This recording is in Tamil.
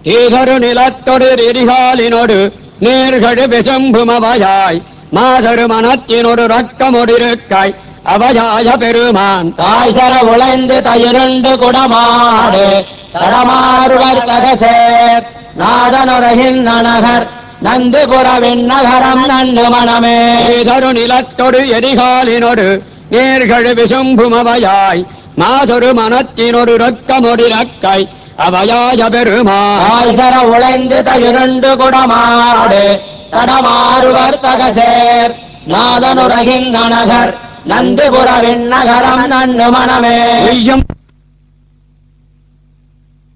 தீதரு நிலத்தொடு எரிகாலினொடு நேர்கடு விசம்புமவையாய் மாசரு மனத்தினொரு ரக்கமொடிருக்காய் அவயாய பெருமான் தாய் சர உழைந்து தயிருண்டு குடமாடு தடமாறுவர் தகசேர் நாதனுரகின் நகர் நந்திபுரவின் நகரம் நன்னு மனமே தீதரு நிலத்தொடு எரிகாலினொடு நேர்கடு விசும்புமவையாய் மாசொரு மனத்தினொரு ரக்கமொடிரக்காய் அவயாய பெருமான் தாய் சர உழைந்து தயிருண்டு குடமாடு தடமாறுவர் தகசேர் நாதனுரகின் நகர் நந்திபுரவின் நகரம் நன்னு மனமே ஐயம்